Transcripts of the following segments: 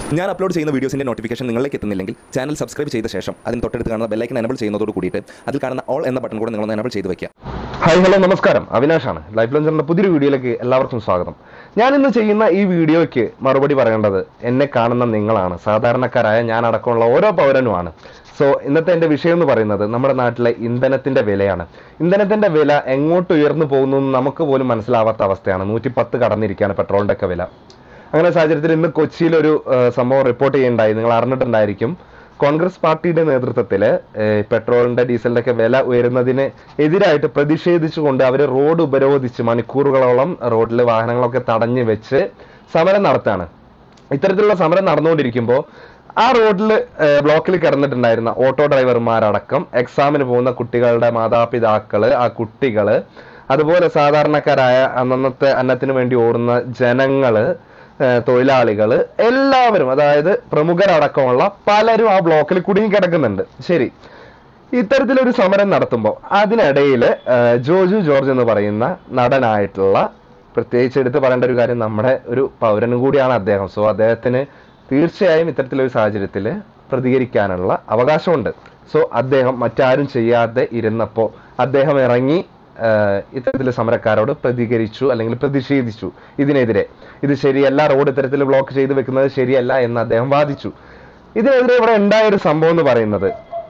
ഞാൻ അപ്ലോഡ് ചെയ്യുന്ന വീഡിയോസിന്റെ നോട്ടിഫിക്കേഷൻ നിങ്ങളിലേക്ക് എത്തുന്നില്ലെങ്കിൽ ചാനൽ സബ്സ്ക്രൈബ് ചെയ്ത ശേഷം അതിന് തൊട്ടടുത്ത് കാണുന്ന ബെല്ലൈക്കൻ എനബിൾ ചെയ്യുന്നതോട് കൂടിയിട്ട് അതിൽ കാണുന്ന ഓൾ എന്ന ബട്ടൺ കൂടെ നിങ്ങൾ എനബിൾ ചെയ്ത് വെക്കുക ഹായ് ഹലോ നമസ്കാരം അവിനാഷാണ് ലൈഫ് ലോഞ്ചറിന്റെ പുതിയൊരു വീഡിയോയിലേക്ക് എല്ലാവർക്കും സ്വാഗതം ഞാൻ ഇന്ന് ചെയ്യുന്ന ഈ വീഡിയോയ്ക്ക് മറുപടി പറയേണ്ടത് എന്നെ കാണുന്ന നിങ്ങളാണ് സാധാരണക്കാരായ ഞാൻ അടക്കമുള്ള ഓരോ പൗരനുമാണ് സോ ഇന്നത്തെ എൻ്റെ വിഷയം എന്ന് പറയുന്നത് നമ്മുടെ നാട്ടിലെ ഇന്ധനത്തിന്റെ വിലയാണ് ഇന്ധനത്തിന്റെ വില എങ്ങോട്ട് ഉയർന്നു പോകുന്നു എന്ന് നമുക്ക് പോലും മനസ്സിലാവാത്ത അവസ്ഥയാണ് നൂറ്റി പത്ത് കടന്നിരിക്കുകയാണ് പെട്രോളിന്റെ ഒക്കെ വില അങ്ങനെ സാഹചര്യത്തിൽ ഇന്ന് കൊച്ചിയിൽ ഒരു ഏഹ്, സംഭവം റിപ്പോർട്ട് ചെയ്യുണ്ടായി നിങ്ങൾ അറിഞ്ഞിട്ടുണ്ടായിരിക്കും കോൺഗ്രസ് പാർട്ടിയുടെ നേതൃത്വത്തിൽ പെട്രോളിന്റെ ഡീസലിന്റെ ഒക്കെ വില ഉയരുന്നതിന് എതിരായിട്ട് പ്രതിഷേധിച്ചുകൊണ്ട് അവർ റോഡ് ഉപരോധിച്ച് മണിക്കൂറുകളോളം റോഡിൽ വാഹനങ്ങളൊക്കെ തടഞ്ഞു വെച്ച് സമരം നടത്താണ് ഇത്തരത്തിലുള്ള സമരം നടന്നുകൊണ്ടിരിക്കുമ്പോൾ ആ റോഡിൽ ബ്ലോക്കിൽ കിടന്നിട്ടുണ്ടായിരുന്ന ഓട്ടോ ഡ്രൈവർമാരടക്കം എക്സാമിന് പോകുന്ന കുട്ടികളുടെ മാതാപിതാക്കള് ആ കുട്ടികള് അതുപോലെ സാധാരണക്കാരായ അന്നന്നത്തെ അന്നത്തിന് വേണ്ടി ഓടുന്ന ജനങ്ങള് ഏഹ് തൊഴിലാളികള് എല്ലാവരും അതായത് പ്രമുഖരടക്കമുള്ള പലരും ആ ബ്ലോക്കിൽ കുടുങ്ങി കിടക്കുന്നുണ്ട് ശരി ഇത്തരത്തിലൊരു സമരം നടത്തുമ്പോൾ അതിനിടയിൽ ജോജു ജോർജ് എന്ന് പറയുന്ന നടനായിട്ടുള്ള പ്രത്യേകിച്ച് എടുത്ത് പറയേണ്ട ഒരു കാര്യം നമ്മുടെ ഒരു പൗരനും കൂടിയാണ് അദ്ദേഹം സോ അദ്ദേഹത്തിന് തീർച്ചയായും ഇത്തരത്തിലൊരു സാഹചര്യത്തിൽ പ്രതികരിക്കാനുള്ള അവകാശമുണ്ട് സോ അദ്ദേഹം മറ്റാരും ചെയ്യാതെ ഇരുന്നപ്പോൾ അദ്ദേഹം ഇറങ്ങി ആഹ് ഇത്തരത്തിൽ സമരക്കാരോട് പ്രതികരിച്ചു അല്ലെങ്കിൽ പ്രതിഷേധിച്ചു ഇതിനെതിരെ ഇത് ശരിയല്ല റോഡ് ഇത്തരത്തിൽ ബ്ലോക്ക് ചെയ്ത് വെക്കുന്നത് ശരിയല്ല എന്ന് അദ്ദേഹം വാദിച്ചു ഇതിനെതിരെ ഇവിടെ ഉണ്ടായ ഒരു സംഭവം എന്ന് പറയുന്നത്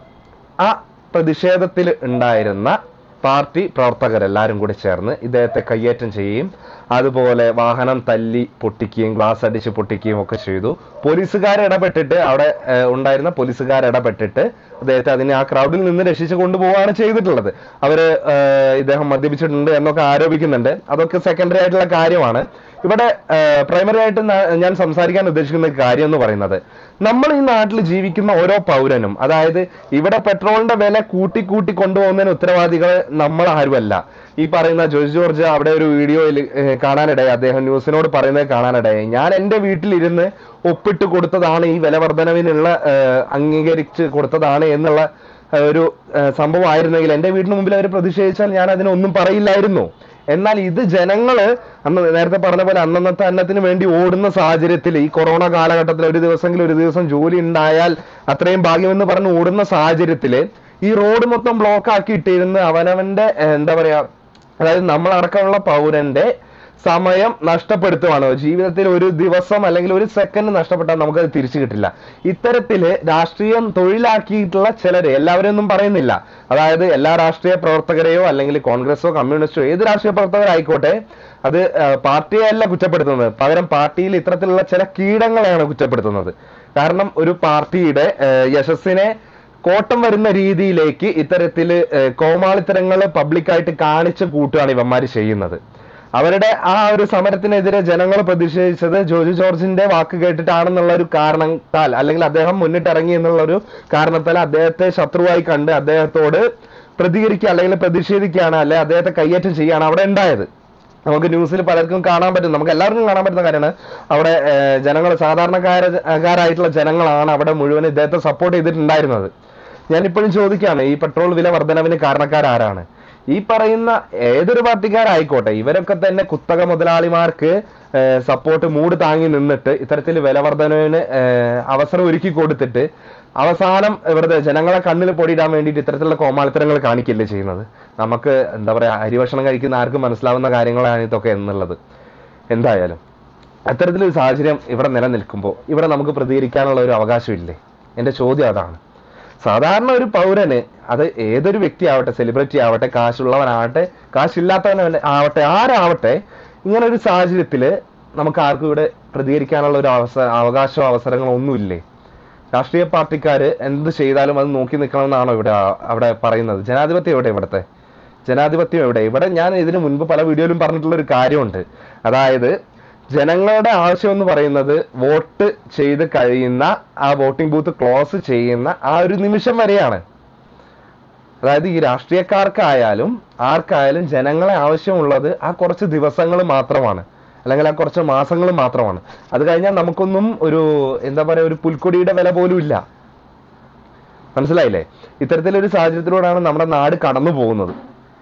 ആ പ്രതിഷേധത്തിൽ ഉണ്ടായിരുന്ന പാർട്ടി പ്രവർത്തകരെല്ലാവരും കൂടി ചേർന്ന് ഇദ്ദേഹത്തെ കയ്യേറ്റം ചെയ്യുകയും അതുപോലെ വാഹനം തല്ലി പൊട്ടിക്കുകയും ഗ്ലാസ് അടിച്ച് പൊട്ടിക്കുകയും ഒക്കെ ചെയ്തു പോലീസുകാർ ഇടപെട്ടിട്ട് അവിടെ ഏഹ്, ഉണ്ടായിരുന്ന പോലീസുകാർ ഇടപെട്ടിട്ട് അദ്ദേഹത്തെ അതിനെ ആ ക്രൗഡിൽ നിന്ന് രക്ഷിച്ചു കൊണ്ടുപോവുകയാണ് ചെയ്തിട്ടുള്ളത് അവര് ഏഹ്, ഇദ്ദേഹം മദ്യപിച്ചിട്ടുണ്ട് എന്നൊക്കെ ആരോപിക്കുന്നുണ്ട് അതൊക്കെ സെക്കൻഡറി ആയിട്ടുള്ള കാര്യമാണ് ഇവിടെ പ്രൈമറി ആയിട്ട് ന- ഞാൻ സംസാരിക്കാൻ ഉദ്ദേശിക്കുന്ന കാര്യം എന്ന് പറയുന്നത് നമ്മൾ ഈ നാട്ടിൽ ജീവിക്കുന്ന ഓരോ പൗരനും അതായത് ഇവിടെ പെട്രോളിന്റെ വില കൂട്ടി കൂട്ടി കൊണ്ടുപോകുന്നതിന് ഉത്തരവാദികൾ നമ്മൾ ആരുമല്ല ഈ പറയുന്ന ജോർജ് ജോർജ് അവിടെ ഒരു വീഡിയോയിൽ കാണാനിടയായി അദ്ദേഹം ന്യൂസിനോട് പറയുന്നത് കാണാനിടയായി ഞാൻ എൻ്റെ വീട്ടിലിരുന്ന് ഒപ്പിട്ട് കൊടുത്തതാണ് ഈ വില വർധനവിനുള്ള ഏഹ്, അംഗീകരിച്ച് കൊടുത്തതാണ് എന്നുള്ള ഏഹ്, ഒരു ഏഹ്, സംഭവമായിരുന്നെങ്കിൽ എൻ്റെ വീടിന് മുമ്പിൽ അവർ പ്രതിഷേധിച്ചാൽ ഞാൻ അതിനൊന്നും പറയില്ലായിരുന്നു എന്നാൽ ഇത് ജനങ്ങള് അന്ന് നേരത്തെ പറഞ്ഞ പോലെ അന്നന്നത്തെ അന്നത്തിന് വേണ്ടി ഓടുന്ന സാഹചര്യത്തിൽ ഈ കൊറോണ കാലഘട്ടത്തിൽ ഒരു ദിവസമെങ്കിലും ഒരു ദിവസം ജോലി ഉണ്ടായാൽ അത്രയും ഭാഗ്യമെന്ന് പറഞ്ഞ് ഓടുന്ന സാഹചര്യത്തില് ഈ റോഡ് മൊത്തം ബ്ലോക്ക് ആക്കിയിട്ടിരുന്ന് അവനവന്റെ ഏഹ്, എന്താ പറയാ അതായത് നമ്മളടക്കമുള്ള പൗരന്റെ സമയം നഷ്ടപ്പെടുത്തുവാണ് ജീവിതത്തിൽ ഒരു ദിവസം അല്ലെങ്കിൽ ഒരു സെക്കൻഡ് നഷ്ടപ്പെട്ടാൽ നമുക്കത് തിരിച്ചു കിട്ടില്ല ഇത്തരത്തില് രാഷ്ട്രീയം തൊഴിലാക്കിയിട്ടുള്ള ചിലര് എല്ലാവരും ഒന്നും പറയുന്നില്ല അതായത് എല്ലാ രാഷ്ട്രീയ പ്രവർത്തകരെയോ അല്ലെങ്കിൽ കോൺഗ്രസോ കമ്മ്യൂണിസ്റ്റോ ഏത് രാഷ്ട്രീയ പ്രവർത്തകരായിക്കോട്ടെ അത് ആ, പാർട്ടിയല്ല കുറ്റപ്പെടുത്തുന്നത് പകരം പാർട്ടിയിൽ ഇത്തരത്തിലുള്ള ചില കീടങ്ങളെയാണ് കുറ്റപ്പെടുത്തുന്നത് കാരണം ഒരു പാർട്ടിയുടെ ആ, യശസ്സിനെ കോട്ടം വരുന്ന രീതിയിലേക്ക് ഇത്തരത്തില് ഏഹ്, കോമാളിത്തരങ്ങൾ പബ്ലിക്കായിട്ട് കാണിച്ച് കൂട്ടുകയാണ് ഇവന്മാര് ചെയ്യുന്നത് അവരുടെ ആ ഒരു സമരത്തിനെതിരെ ജനങ്ങൾ പ്രതിഷേധിച്ചത് ജോജു ജോർജിന്റെ വാക്ക് കേട്ടിട്ടാണെന്നുള്ള ഒരു കാരണത്താൽ അല്ലെങ്കിൽ അദ്ദേഹം മുന്നിട്ടിറങ്ങി എന്നുള്ള ഒരു കാരണത്താൽ അദ്ദേഹത്തെ ശത്രുവായി കണ്ട് അദ്ദേഹത്തോട് പ്രതികരിക്കുക അല്ലെങ്കിൽ പ്രതിഷേധിക്കുകയാണ് അല്ലെ അദ്ദേഹത്തെ കയ്യേറ്റം ചെയ്യുകയാണ് അവിടെ ഉണ്ടായത് നമുക്ക് ന്യൂസിൽ പലർക്കും കാണാൻ പറ്റും നമുക്ക് എല്ലാവർക്കും കാണാൻ പറ്റുന്ന കാര്യമാണ് അവിടെ ജനങ്ങൾ സാധാരണക്കാരായിട്ടുള്ള ജനങ്ങളാണ് അവിടെ മുഴുവൻ ഇദ്ദേഹത്തെ സപ്പോർട്ട് ചെയ്തിട്ടുണ്ടായിരുന്നത് ഞാൻ ഇപ്പോഴും ചോദിക്കുകയാണ് ഈ പെട്രോൾ വില വർധനവിന് കാരണക്കാരാരാണ് ഈ പറയുന്ന ഏതൊരു പാർട്ടിക്കാരായിക്കോട്ടെ ഇവരൊക്കെ തന്നെ കുത്തക മുതലാളിമാർക്ക് സപ്പോർട്ട് മൂട് താങ്ങി നിന്നിട്ട് ഇത്തരത്തിൽ വില വർധനവിന് ഏഹ്, അവസരം ഒരുക്കി കൊടുത്തിട്ട് അവസാനം വെറുതെ ജനങ്ങളെ കണ്ണിൽ പൊടിയിടാൻ വേണ്ടിയിട്ട് ഇത്തരത്തിലുള്ള കോമാളിത്തരങ്ങൾ കാണിക്കില്ലേ ചെയ്യുന്നത് നമുക്ക് എന്താ പറയാ അരിഭക്ഷണം കഴിക്കുന്ന ആർക്കും മനസ്സിലാവുന്ന കാര്യങ്ങളാണ് ഇതൊക്കെ എന്നുള്ളത് എന്തായാലും അത്തരത്തിലൊരു സാഹചര്യം ഇവിടെ നിലനിൽക്കുമ്പോൾ ഇവിടെ നമുക്ക് പ്രതികരിക്കാനുള്ള ഒരു അവകാശമില്ലേ എൻ്റെ ചോദ്യം അതാണ് സാധാരണ ഒരു പൗരന് അത് ഏതൊരു വ്യക്തി ആവട്ടെ സെലിബ്രിറ്റി ആവട്ടെ കാശുള്ളവനാവട്ടെ കാശില്ലാത്തവൻ ആവട്ടെ ആരാവട്ടെ ഇങ്ങനെ ഒരു സാഹചര്യത്തിൽ നമുക്ക് ആർക്കും ഇവിടെ പ്രതികരിക്കാനുള്ള ഒരു അവസ അവകാശമോ അവസരങ്ങളോ ഒന്നുമില്ലേ രാഷ്ട്രീയ പാർട്ടിക്കാർ എന്ത് ചെയ്താലും അത് നോക്കി നിൽക്കണമെന്നാണോ ഇവിടെ ആ- അവിടെ പറയുന്നത് ജനാധിപത്യം എവിടെ ഇവിടുത്തെ ജനാധിപത്യം എവിടെ ഇവിടെ ഞാൻ ഇതിനു മുൻപ് പല വീഡിയോയിലും പറഞ്ഞിട്ടുള്ള ഒരു കാര്യമുണ്ട് അതായത് ജനങ്ങളുടെ ആവശ്യം എന്ന് പറയുന്നത് വോട്ട് ചെയ്ത് കഴിയുന്ന ആ വോട്ടിംഗ് ബൂത്ത് ക്ലോസ് ചെയ്യുന്ന ആ ഒരു നിമിഷം വരെയാണ് അതായത് ഈ രാഷ്ട്രീയക്കാർക്കായാലും ആർക്കായാലും ജനങ്ങളെ ആവശ്യമുള്ളത് ആ കുറച്ച് ദിവസങ്ങൾ മാത്രമാണ് അല്ലെങ്കിൽ ആ കുറച്ച് മാസങ്ങൾ മാത്രമാണ് അത് കഴിഞ്ഞാൽ നമുക്കൊന്നും ഒരു എന്താ പറയാ ഒരു പുൽക്കൊടിയുടെ വില പോലും ഇല്ല മനസ്സിലായില്ലേ ഇത്തരത്തിലൊരു സാഹചര്യത്തിലൂടെയാണ് നമ്മുടെ നാട് കടന്നു പോകുന്നത്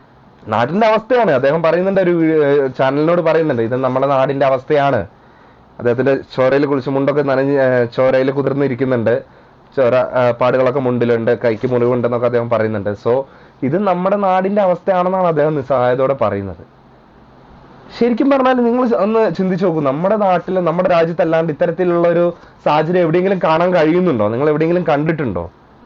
നാടിന്റെ അവസ്ഥയാണ് അദ്ദേഹം പറയുന്നുണ്ട് ഒരു ചാനലിനോട് പറയുന്നുണ്ട് ഇത് നമ്മുടെ നാടിന്റെ അവസ്ഥയാണ് അദ്ദേഹത്തിന്റെ ചോരയിൽ കുളിച്ച് മുണ്ടൊക്കെ നനഞ്ഞ് ചോരയിൽ കുതിർന്നിരിക്കുന്നുണ്ട് ചോര ആ, പാടുകളൊക്കെ മുണ്ടിലുണ്ട് കൈക്ക് മുറിവുണ്ടെന്നൊക്കെ അദ്ദേഹം പറയുന്നുണ്ട് സോ ഇത് നമ്മുടെ നാടിന്റെ അവസ്ഥയാണെന്നാണ് അദ്ദേഹം നിസ്സഹായതയോടെ പറയുന്നത് ശരിക്കും പറഞ്ഞാൽ നിങ്ങൾ ഒന്ന് ചിന്തിച്ചു നോക്കൂ നമ്മുടെ നാട്ടിൽ നമ്മുടെ രാജ്യത്തല്ലാണ്ട് ഇത്തരത്തിലുള്ള ഒരു സാഹചര്യം എവിടെയെങ്കിലും കാണാൻ കഴിയുന്നുണ്ടോ നിങ്ങൾ എവിടെയെങ്കിലും കണ്ടിട്ടുണ്ടോ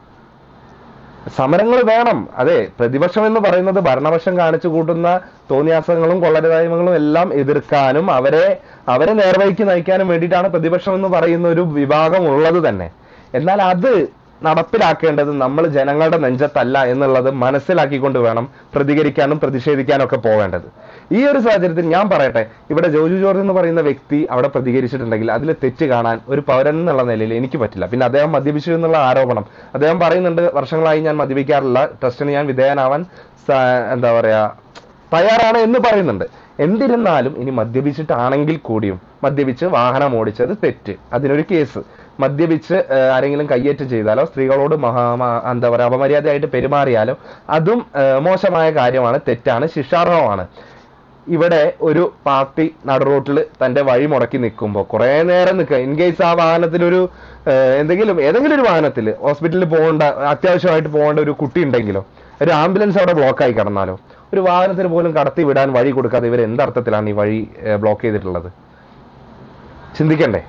സമരങ്ങൾ വേണം അതെ പ്രതിപക്ഷം എന്ന് പറയുന്നത് ഭരണപക്ഷം കാണിച്ചു കൂട്ടുന്ന തോന്നിയാസങ്ങളും കൊള്ളരുതായ്മകളും എല്ലാം എതിർക്കാനും അവരെ അവരെ നേർവഴിക്ക് നയിക്കാനും വേണ്ടിയിട്ടാണ് പ്രതിപക്ഷം എന്ന് പറയുന്ന ഒരു വിഭാഗം ഉള്ളത് തന്നെ എന്നാൽ അത് നടപ്പിലാക്കേണ്ടത് നമ്മൾ ജനങ്ങളുടെ നെഞ്ചത്തല്ല എന്നുള്ളത് മനസ്സിലാക്കിക്കൊണ്ട് വേണം പ്രതികരിക്കാനും പ്രതിഷേധിക്കാനും ഒക്കെ പോവേണ്ടത് ഈ ഒരു സാഹചര്യത്തിൽ ഞാൻ പറയട്ടെ ഇവിടെ ജോജു ജോർജ് എന്ന് പറയുന്ന വ്യക്തി അവിടെ പ്രതികരിച്ചിട്ടുണ്ടെങ്കിൽ അതിൽ തെറ്റ് കാണാൻ ഒരു പൗരൻ എന്നുള്ള നിലയിൽ എനിക്ക് പറ്റില്ല പിന്നെ അദ്ദേഹം മദ്യപിച്ചു എന്നുള്ള ആരോപണം അദ്ദേഹം പറയുന്നുണ്ട് വർഷങ്ങളായി ഞാൻ മദ്യപിക്കാറില്ല ടെസ്റ്റിന് ഞാൻ വിധേയനാവാൻ സ- എന്താ പറയാ തയ്യാറാണ് എന്ന് പറയുന്നുണ്ട് എന്നിരുന്നാലും ഇനി മദ്യപിച്ചിട്ടാണെങ്കിൽ കൂടിയും മദ്യപിച്ച് വാഹനം ഓടിച്ചത് തെറ്റ് അതിനൊരു കേസ് മദ്യപിച്ച് ഏഹ്, ആരെങ്കിലും കയ്യേറ്റം ചെയ്താലോ സ്ത്രീകളോട് മഹാ മ- എന്താ പറയുക അപമര്യാദയായിട്ട് പെരുമാറിയാലോ അതും ഏഹ്, മോശമായ കാര്യമാണ് തെറ്റാണ് ശിക്ഷാർഹമാണ് ഇവിടെ ഒരു പാർട്ടി നടുറോട്ടിൽ തന്റെ വഴി മുടക്കി നിൽക്കുമ്പോൾ കുറെ നേരം നിൽക്കുക ഇൻ കേസ് ആ വാഹനത്തിൽ ഒരു ഏഹ്, എന്തെങ്കിലും ഏതെങ്കിലും ഒരു വാഹനത്തിൽ ഹോസ്പിറ്റലിൽ പോകേണ്ട അത്യാവശ്യമായിട്ട് പോകേണ്ട ഒരു കുട്ടി ഉണ്ടെങ്കിലോ ഒരു ആംബുലൻസ് അവിടെ ബ്ലോക്കായി കിടന്നാലോ ഒരു വാഹനത്തിന് പോലും കടത്തി വിടാൻ വഴി കൊടുക്കാതെ ഇവർ എന്തർത്ഥത്തിലാണ് ഈ വഴി ബ്ലോക്ക് ചെയ്തിട്ടുള്ളത് ചിന്തിക്കണ്ടേ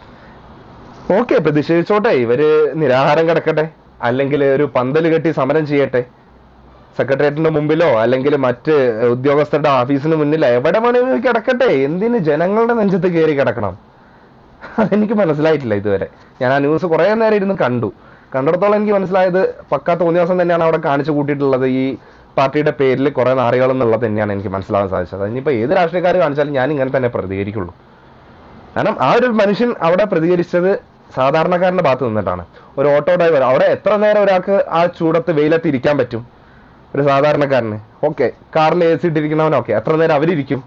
ഓക്കെ പ്രതിഷേധിച്ചോട്ടെ ഇവര് നിരാഹാരം കിടക്കട്ടെ അല്ലെങ്കിൽ ഒരു പന്തൽ കെട്ടി സമരം ചെയ്യട്ടെ സെക്രട്ടേറിയറ്റിന്റെ മുമ്പിലോ അല്ലെങ്കിൽ മറ്റ് ഉദ്യോഗസ്ഥരുടെ ഓഫീസിന് മുന്നിലോ എവിടെ വേണമെങ്കിലും കിടക്കട്ടെ എന്തിന് ജനങ്ങളുടെ നെഞ്ചത്ത് കയറി കിടക്കണം അതെനിക്ക് മനസ്സിലായിട്ടില്ല ഇതുവരെ ഞാൻ ആ ന്യൂസ് കുറെ നേരം ഇരുന്ന് കണ്ടു കണ്ടിടത്തോളം എനിക്ക് മനസ്സിലായത് പക്കാ തോന്നിയ ദിവസം തന്നെയാണ് അവിടെ കാണിച്ചു കൂട്ടിയിട്ടുള്ളത് ഈ പാർട്ടിയുടെ പേരിൽ കുറെ നാറികൾ എന്നുള്ളത് തന്നെയാണ് എനിക്ക് മനസ്സിലാവാൻ സാധിച്ചത് ഇനിയിപ്പോ ഏത് രാഷ്ട്രീയക്കാർ കാണിച്ചാലും ഞാൻ ഇങ്ങനെ തന്നെ പ്രതികരിക്കുള്ളൂ കാരണം ആ ഒരു മനുഷ്യൻ അവിടെ പ്രതികരിച്ചത് സാധാരണക്കാരന്റെ ഭാഗത്ത് നിന്നിട്ടാണ് ഒരു ഓട്ടോ ഡ്രൈവർ അവിടെ എത്ര നേരം ഒരാൾക്ക് ആ ചൂടത്ത് വെയിലത്ത് ഇരിക്കാൻ പറ്റും ഒരു സാധാരണക്കാരന് ഓക്കെ കാറിൽ എ സി ഇട്ടിരിക്കുന്നവൻ ഓക്കെ എത്ര നേരം അവരിയ്ക്കും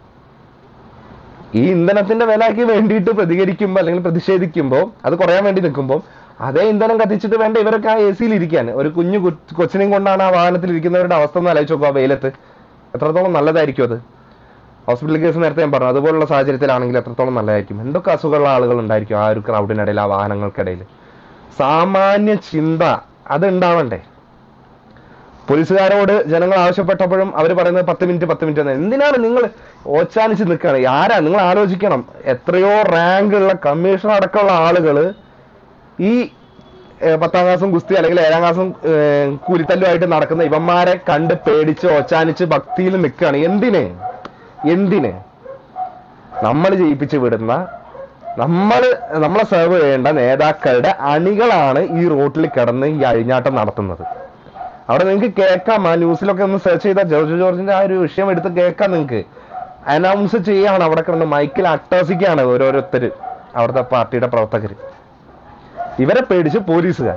ഈ ഇന്ധനത്തിന്റെ വിലയ്ക്ക് വേണ്ടിയിട്ട് പ്രതികരിക്കുമ്പോൾ അല്ലെങ്കിൽ പ്രതിഷേധിക്കുമ്പോൾ അത് കുറയാൻ വേണ്ടി നിൽക്കുമ്പോൾ അതേ ഇന്ധനം കത്തിച്ചിട്ട് വേണ്ട ഇവരൊക്കെ ആ എ സിയിൽ ഇരിക്കാൻ ഒരു കുഞ്ഞു കൊ- കൊച്ചിനെയും കൊണ്ടാണ് ആ വാഹനത്തിൽ ഇരിക്കുന്നവരുടെ അവസ്ഥ ഒന്ന് ആലോചിച്ച് നോക്കുക ആ വെയിലത്ത് എത്രത്തോളം നല്ലതായിരിക്കും അത് ഹോസ്പിറ്റൽ കേസ് നേരത്തെ ഞാൻ പറഞ്ഞു അതുപോലുള്ള സാഹചര്യത്തിലാണെങ്കിൽ എത്രത്തോളം നല്ലതായിരിക്കും എന്തൊക്കെ അസുഖമുള്ള ആളുകൾ ഉണ്ടായിരിക്കും ആ ഒരു ക്രൗഡിനിടയിൽ ആ വാഹനങ്ങൾക്കിടയിൽ സാമാന്യ ചിന്ത അത് ഉണ്ടാവണ്ടേ പോലീസുകാരോട് ജനങ്ങൾ ആവശ്യപ്പെട്ടപ്പോഴും അവർ പറയുന്നത് പത്ത് മിനിറ്റ് പത്ത് മിനിറ്റ് എന്ന് എന്തിനാണ് നിങ്ങൾ ഓച്ചാനിച്ച് നിൽക്കുകയാണ് ആരാ നിങ്ങൾ ആലോചിക്കണം എത്രയോ റാങ്ക് ഉള്ള കമ്മീഷണർ അടക്കമുള്ള ആളുകൾ ഈ ഏഹ്, പത്താം ക്ലാസ്സും ഗുസ്തി അല്ലെങ്കിൽ ഏഴാം ക്ലാസ്സും ഏഹ്, കൂലിത്തല്ലുമായിട്ട് നടക്കുന്ന ഇവന്മാരെ കണ്ട് പേടിച്ച് ഓച്ചാനിച്ച് ഭക്തിയിൽ നിൽക്കുകയാണ് എന്തിന് എന്തിന് നമ്മൾ ജയിപ്പിച്ച് വിടുന്ന നമ്മൾ നമ്മളെ സെർവ് ചെയ്യേണ്ട നേതാക്കളുടെ അണികളാണ് ഈ റോട്ടിൽ കിടന്ന് ഈ അഴിഞ്ഞാട്ടം നടത്തുന്നത് അവിടെ നിങ്ങൾക്ക് കേൾക്കാം ആ ന്യൂസിലൊക്കെ ഒന്ന് സെർച്ച് ചെയ്താൽ ജോർജ് ജോർജിന്റെ ആ ഒരു വിഷയം എടുത്ത് കേൾക്കാം നിങ്ങൾക്ക് അനൗൺസ് ചെയ്യാണ് അവിടെ കിടന്ന് മൈക്കിൽ അട്ടഹസിക്കുകയാണ് ഓരോരുത്തർ അവിടുത്തെ പാർട്ടിയുടെ പ്രവർത്തകർ ഇവരെ പേടിച്ച് പോലീസുകാർ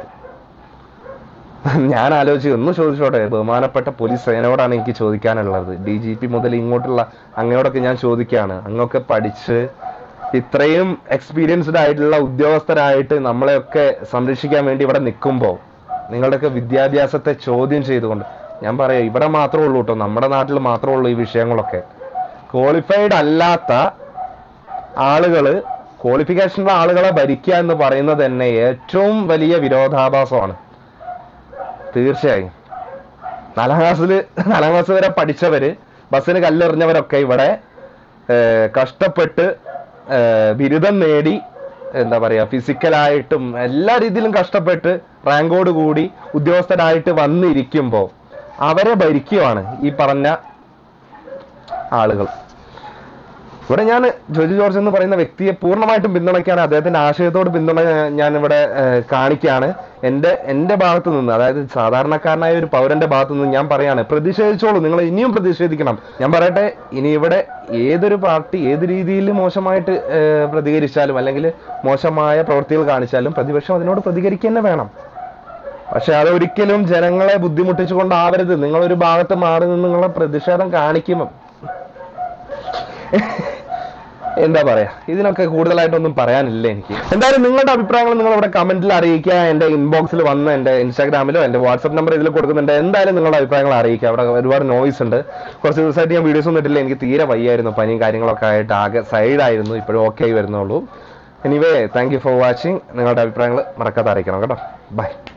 ഞാൻ ആലോചിച്ചു ഒന്ന് ചോദിച്ചോട്ടെ ബഹുമാനപ്പെട്ട പോലീസ് സേനയോടാണ് എനിക്ക് ചോദിക്കാനുള്ളത് ഡി ജി പി മുതൽ ഇങ്ങോട്ടുള്ള അങ്ങയോടൊക്കെ ഞാൻ ചോദിക്കുകയാണ് അങ്ങൊക്കെ പഠിച്ച് ഇത്രയും എക്സ്പീരിയൻസ്ഡ് ആയിട്ടുള്ള ഉദ്യോഗസ്ഥരായിട്ട് നമ്മളെയൊക്കെ സംരക്ഷിക്കാൻ വേണ്ടി ഇവിടെ നിൽക്കുമ്പോൾ നിങ്ങളുടെയൊക്കെ വിദ്യാഭ്യാസത്തെ ചോദ്യം ചെയ്തുകൊണ്ട് ഞാൻ പറയാം ഇവിടെ മാത്രമേ ഉള്ളൂ കേട്ടോ നമ്മുടെ നാട്ടിൽ മാത്രമേ ഉള്ളൂ ഈ വിഷയങ്ങളൊക്കെ ക്വാളിഫൈഡ് അല്ലാത്ത ആളുകള് ക്വാളിഫിക്കേഷനുള്ള ആളുകളെ ഭരിക്കുക എന്ന് പറയുന്നത് തന്നെ ഏറ്റവും വലിയ വിരോധാഭാസമാണ് തീർച്ചയായും നാലാം ക്ലാസ്സിൽ നാലാം ക്ലാസ് വരെ പഠിച്ചവര് ബസ്സിന് കല്ലെറിഞ്ഞവരൊക്കെ ഇവിടെ ഏർ, കഷ്ടപ്പെട്ട് ഏർ, ബിരുദം നേടി എന്താ പറയാ ഫിസിക്കലായിട്ടും എല്ലാ രീതിയിലും കഷ്ടപ്പെട്ട് റാങ്കോട് കൂടി ഉദ്യോഗസ്ഥരായിട്ട് വന്നിരിക്കുമ്പോൾ അവരെ ഭരിക്കുവാണ് ഈ പറഞ്ഞ ആളുകൾ ഇവിടെ ഞാൻ ജോജി ജോർജ് എന്ന് പറയുന്ന വ്യക്തിയെ പൂർണ്ണമായിട്ടും പിന്തുണയ്ക്കാണ് അദ്ദേഹത്തിന്റെ ആശയത്തോട് പിന്തുണ ഞാൻ ഇവിടെ ഏഹ്, കാണിക്കുകയാണ് എന്റെ എന്റെ ഭാഗത്ത് നിന്ന് അതായത് സാധാരണക്കാരനായ ഒരു പൗരന്റെ ഭാഗത്ത് നിന്ന് ഞാൻ പറയാണ് പ്രതിഷേധിച്ചോളൂ നിങ്ങൾ ഇനിയും പ്രതിഷേധിക്കണം ഞാൻ പറയട്ടെ ഇനി ഇവിടെ ഏതൊരു പാർട്ടി ഏത് രീതിയിൽ മോശമായിട്ട് ഏഹ്, പ്രതികരിച്ചാലും അല്ലെങ്കിൽ മോശമായ പ്രവൃത്തികൾ കാണിച്ചാലും പ്രതിപക്ഷം അതിനോട് പ്രതികരിക്കുക തന്നെ വേണം പക്ഷെ അതൊരിക്കലും ജനങ്ങളെ ബുദ്ധിമുട്ടിച്ചുകൊണ്ടാവരുത് നിങ്ങളൊരു ഭാഗത്ത് മാറി നിന്ന് നിങ്ങളെ പ്രതിഷേധം കാണിക്കും എന്താ പറയാ ഇതിനൊക്കെ കൂടുതലായിട്ടൊന്നും പറയാനില്ല എനിക്ക് എന്തായാലും നിങ്ങളുടെ അഭിപ്രായങ്ങൾ നിങ്ങൾ ഇവിടെ കമന്റിൽ അറിയിക്കുക എന്റെ ഇൻബോക്സിൽ വന്ന് എന്റെ ഇൻസ്റ്റാഗ്രാമിലോ എന്റെ വാട്സ്ആപ്പ് നമ്പർ ഇതിൽ കൊടുക്കുന്നുണ്ട് എന്തായാലും നിങ്ങളുടെ അഭിപ്രായങ്ങൾ അറിയിക്കുക അവിടെ ഒരുപാട് നോയ്സ് ഉണ്ട് കുറച്ച് ദിവസമായിട്ട് ഞാൻ വീഡിയോസ് ഒന്നും ഇട്ടില്ല എനിക്ക് തീരെ വയ്യായിരുന്നു പനിയും കാര്യങ്ങളൊക്കെ ആയിട്ട് ആകെ സൈഡായിരുന്നു ഇപ്പോഴും ഓക്കെ ആയി വരുന്നുള്ളൂ anyway thank you for watching നിങ്ങളുടെ അഭിപ്രായങ്ങൾ മറക്കാതെ അറിയിക്കണം കേട്ടോ ബൈ